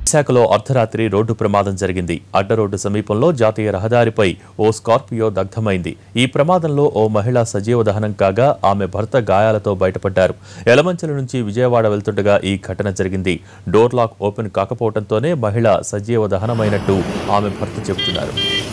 విశాఖలో అర్ధరాత్రి రోడ్డు ప్రమాదం జరిగింది అడ్డ రోడ్డు సమీపంలో జాతీయ రహదారిపై ఓ స్కార్పియో దగ్ధమైంది ఈ ప్రమాదంలో ఓ మహిళ సజీవ దహనం కాగా ఆమె భర్త గాయాలతో బయటపడ్డారు ఎలమంచల నుంచి విజయవాడ వెళ్తుండగా ఈ ఘటన జరిగింది డోర్ లాక్ ఓపెన్ కాకపోవడంతోనే మహిళ సజీవ దహనమైనట్టు ఆమె భర్త చెబుతున్నారు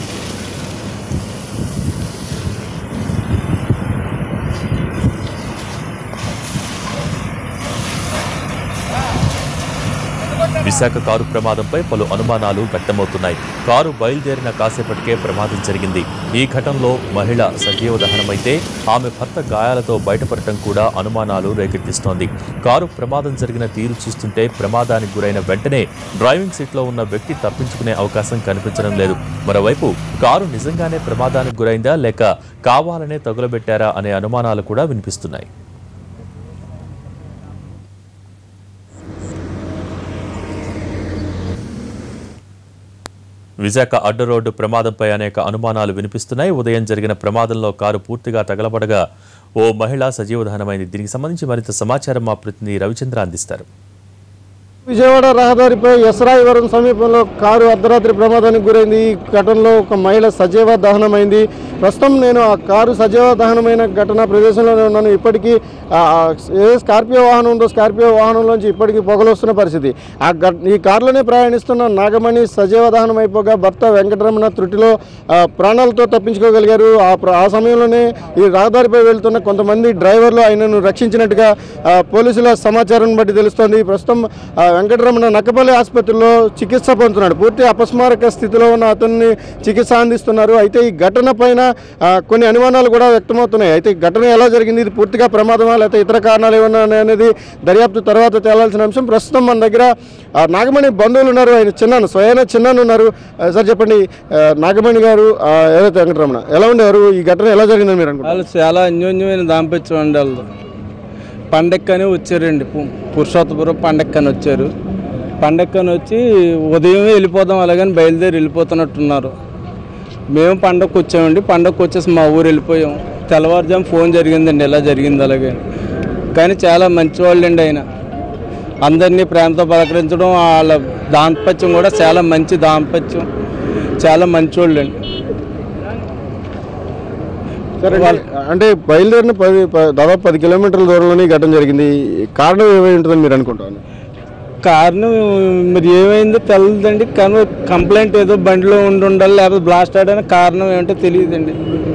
విశాఖ కారు ప్రమాదంపై పలు అనుమానాలు వ్యక్తమవుతున్నాయి కారు బయలుదేరిన కాసేపటికే ప్రమాదం జరిగింది ఈ ఘటనలో మహిళ సజీవ దహనమైతే ఆమె భర్త గాయాలతో బయటపడటం కూడా అనుమానాలు రేకెత్తిస్తోంది కారు ప్రమాదం జరిగిన తీరు చూస్తుంటే ప్రమాదానికి గురైన వెంటనే డ్రైవింగ్ సీట్లో ఉన్న వ్యక్తి తప్పించుకునే అవకాశం కనిపించడం లేదు మరోవైపు కారు నిజంగానే ప్రమాదానికి గురైందా లేక కావాలనే తగులబెట్టారా అనే అనుమానాలు కూడా వినిపిస్తున్నాయి విశాఖ అడ్డ రోడ్డు ప్రమాదంపై అనేక అనుమానాలు వినిపిస్తున్నాయి ఉదయం జరిగిన ప్రమాదంలో కారు పూర్తిగా తగలబడగా ఓ మహిళ సజీవదహనమైంది దీనికి సంబంధించి మరింత సమాచారం మా ప్రతినిధి రవిచంద్ర అందిస్తారు విజయవాడ రహదారిపై ఎసరాయివరం సమీపంలో కారు అర్ధరాత్రి ప్రమాదానికి గురైంది ఈ ఘటనలో ఒక మహిళ సజీవ దహనమైంది ప్రస్తుతం నేను ఆ కారు సజీవ దహనమైన ఘటన ప్రదేశంలోనే ఉన్నాను ఇప్పటికీ ఆ, ఆ, ఏ స్కార్పియో వాహనం ఉందో స్కార్పియో వాహనంలోంచి ఇప్పటికీ పొగలు వస్తున్న పరిస్థితి ఆ ఘట- ఈ కారులోనే ప్రయాణిస్తున్న నాగమణి సజీవ దహనం అయిపోగా భర్త వెంకటరమణ త్రుటిలో ఆ, ప్రాణాలతో తప్పించుకోగలిగారు ఆ ప్ర- ఆ సమయంలోనే ఈ రహదారిపై వెళ్తున్న కొంతమంది డ్రైవర్లు ఆయనను రక్షించినట్టుగా ఆ, పోలీసుల సమాచారం బట్టి తెలుస్తోంది ప్రస్తుతం ఆ, వెంకటరమణ నక్కపల్లి ఆసుపత్రిలో చికిత్స పొందుతున్నాడు పూర్తి అపస్మారక స్థితిలో ఉన్న అతన్ని చికిత్స అందిస్తున్నారు అయితే ఈ ఘటన పైన ఆ, కొన్ని అనుమానాలు కూడా వ్యక్తమవుతున్నాయి అయితే ఈ ఘటన ఎలా జరిగింది ఇది పూర్తిగా ప్రమాదమా లేకపోతే ఇతర కారణాలు ఏమన్నా అనేది దర్యాప్తు తర్వాత తేలాల్సిన అంశం ప్రస్తుతం మన దగ్గర ఆ, నాగమణి బంధువులు ఉన్నారు ఆయన చిన్నాను స్వయాన చిన్నాను ఉన్నారు ఆ, సార్ చెప్పండి ఆ, నాగమణి గారు ఆ, ఏదైతే వెంకటరమణ ఎలా ఉండేవారు ఈ ఘటన ఎలా జరిగిందని మీరు అనుకుంటారు వాళ్ళు చాలా అన్యోన్యమైన దాంపత్యం అండి వాళ్ళు పండక్కని వచ్చారండి పు- పురుషోత్తపురం పండక్కని వచ్చారు పండక్కని వచ్చి ఉదయమే వెళ్ళిపోదాం అలాగని బయలుదేరి వెళ్ళిపోతున్నట్టున్నారు మేము పండగకు వచ్చామండి పండగకు వచ్చేసి మా ఊరు వెళ్ళిపోయాం తెల్లవారుజాము ఫోన్ జరిగిందండి ఎలా జరిగింది అలాగే కానీ చాలా మంచివాళ్ళు అండి ఆయన అందరినీ ప్రేమతో పలకరించడం వాళ్ళ దాంపత్యం కూడా చాలా మంచి దాంపత్యం చాలా మంచివాళ్ళు అండి సరే అంటే బయలుదేరిన పది ప- దాదాపు పది కిలోమీటర్ల దూరంలోనే ఈ ఘటన జరిగింది కారణం ఏమై ఉంటుందని మీరు అనుకుంటాను కారణం మరి ఏమైందో తెలియదండి కానీ కంప్లైంట్ ఏదో బండిలో ఉండి ఉండాలి లేకపోతే బ్లాస్ట్ అవడానికి కారణం ఏమిటో తెలియదండి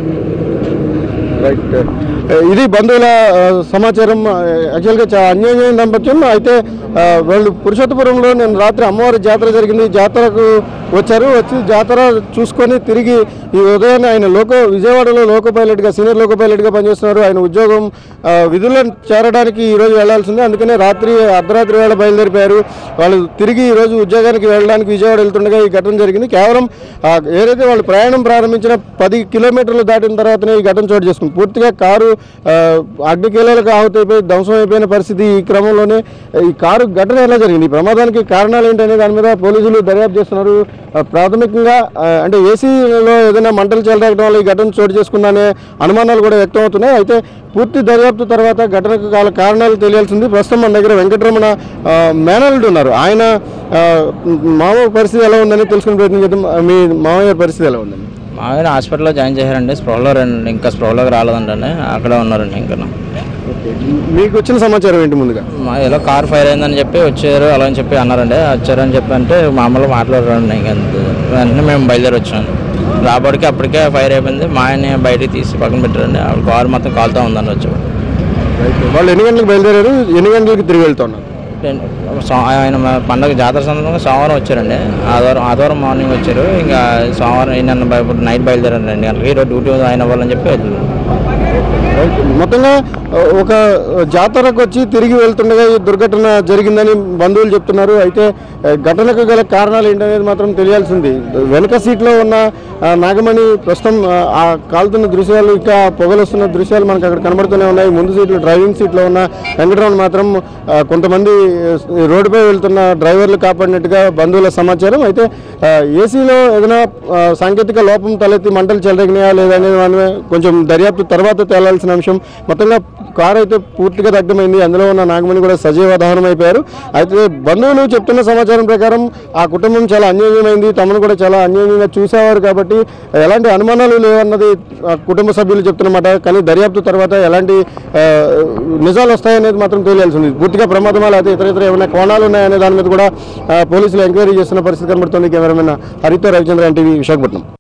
రైట్ ఇది బంధువుల ఆ, సమాచారం ఆ, యాక్చువల్గా చా అన్యోన్యం దాంపత్యం అయితే ఆ, వాళ్ళు పురుషోత్తపురంలో నేను రాత్రి అమ్మవారి జాతర జరిగింది జాతరకు వచ్చారు వచ్చి జాతర చూసుకొని తిరిగి ఈ ఉదయాన్నే ఆయన లోకో విజయవాడలో లోకో పైలట్గా సీనియర్ లోకో పైలట్గా పనిచేస్తున్నారు ఆయన ఉద్యోగం ఆ, విధులను చేరడానికి ఈరోజు వెళ్లాల్సిందే అందుకనే రాత్రి అర్ధరాత్రి వేళ బయలుదేరిపోయారు వాళ్ళు తిరిగి ఈరోజు ఉద్యోగానికి వెళ్ళడానికి విజయవాడ వెళ్తుండగా ఈ ఘటన జరిగింది కేవలం ఆ, ఏదైతే వాళ్ళు ప్రయాణం ప్రారంభించిన పది కిలోమీటర్లు దాటిన తర్వాతనే ఈ ఘటన చోటు చేసుకుంది పూర్తిగా కారు ఆ, అగ్నికీలలకు ఆహుతైపోయి ధ్వంసం అయిపోయిన పరిస్థితి ఈ క్రమంలోనే ఈ కారు ఘటన ఎలా జరిగింది ఈ ప్రమాదానికి కారణాలు ఏంటనే దాని మీద పోలీసులు దర్యాప్తు చేస్తున్నారు ఆ, ప్రాథమికంగా ఆ, అంటే ఏసీలో ఏదైనా మంటలు చెలరేగడం వల్ల ఈ ఘటన చోటు చేసుకుందనే అనుమానాలు కూడా వ్యక్తం అవుతున్నాయి అయితే పూర్తి దర్యాప్తు తర్వాత ఘటనకు గల కారణాలు తెలియాల్సింది ప్రస్తుతం మన దగ్గర వెంకటరమణ ఆ, మేనల్లుడు ఉన్నారు ఆయన ఆ, మామయ్య పరిస్థితి ఎలా ఉందని తెలుసుకునే ప్రయత్నం చేద్దాం మీ మామయ్య పరిస్థితి ఎలా ఉందండి మా ఆయన హాస్పిటల్లో జాయిన్ చేశారండి స్ప్రోలో రండి ఇంకా స్ప్రోలోకి రాలేదంటండి అక్కడే ఉన్నారండి ఇంకా మీకు వచ్చిన సమాచారం ఏంటి ముందుగా మా ఏదో కార్ ఫైర్ అయిందని చెప్పి వచ్చారు అలా అని చెప్పి అన్నారండి వచ్చారని చెప్పి అంటే మామూలుగా మాట్లాడారండి ఇంకా అంతే. వెంటనే మేము బయలుదేరి వచ్చాము రాబడికి అప్పటికే ఫైర్ అయిపోయింది మా ఆయన్ని బయటికి తీసి పక్కన పెట్టారండి ఆ కారు మొత్తం కాలుతూ ఉందండి వచ్చి వాళ్ళు ఎన్ని గంటలకు బయలుదేరారు ఎన్ని గంటలకు తిరిగి వెళ్తున్నారు సో- ఆయన మా పండగ జాతర సందర్భంగా సోమవారం వచ్చారండి ఆదివారం ఆదివారం మార్నింగ్ వచ్చారు ఇంకా సోమవారం నిన్న బయ- ఇప్పుడు నైట్ బయలుదేరారు రెండు గంటలకి ఈరోజు డ్యూటీ ఆయన అవ్వాలని చెప్పి వెళ్తున్నారు మొత్తంగా ఆ, ఒక జాతరకు వచ్చి తిరిగి వెళ్తుండగా ఈ దుర్ఘటన జరిగిందని బంధువులు చెప్తున్నారు అయితే ఆ, ఘటనకు గల కారణాలు ఏంటనేది మాత్రం తెలియాల్సింది వెనక సీట్లో ఉన్న ఆ, నాగమణి ప్రస్తుతం ఆ, ఆ కాలుతున్న దృశ్యాలు ఇంకా పొగలు వస్తున్న దృశ్యాలు మనకు అక్కడ కనబడుతూనే ఉన్నాయి ముందు సీట్లో డ్రైవింగ్ సీట్లో ఉన్న వెంకటరమణ మాత్రం ఆ, కొంతమంది ఆ, రోడ్డుపై వెళ్తున్న డ్రైవర్లు కాపాడినట్టుగా బంధువుల సమాచారం అయితే ఆ, ఏసీలో ఏదైనా ఆ, సాంకేతిక లోపం తలెత్తి మంటలు చెలరేగినాయా లేదా అనేది మనమే కొంచెం దర్యాప్తు దర్యాప్తు తర్వాత తేలాల్సిన అంశం మొత్తంగా కారు అయితే పూర్తిగా దగ్ధమైంది అందులో ఉన్న నాగమణి కూడా సజీవ దహనం అయిపోయారు అయితే బంధువులు చెప్తున్న సమాచారం ప్రకారం ఆ కుటుంబం చాలా అన్యోన్యమైంది తమను కూడా చాలా అన్యోన్యంగా చూసేవారు కాబట్టి ఎలాంటి అనుమానాలు లేవన్నది ఆ కుటుంబ సభ్యులు చెప్తున్నమాట కానీ దర్యాప్తు తర్వాత ఎలాంటి ఆ, నిజాలు వస్తాయనేది మాత్రం తెలియాల్సి ఉంది పూర్తిగా ప్రమాదమా లేకపోతే ఇతర ఇతర ఏమైనా కోణాలు ఉన్నాయనే దాని మీద కూడా ఆ, పోలీసులు ఎంక్వైరీ చేస్తున్న పరిస్థితి కనబడుతుంది కెమెరామెన్ హరితో రవిచంద్ర ఎన్టీవీ విశాఖపట్నం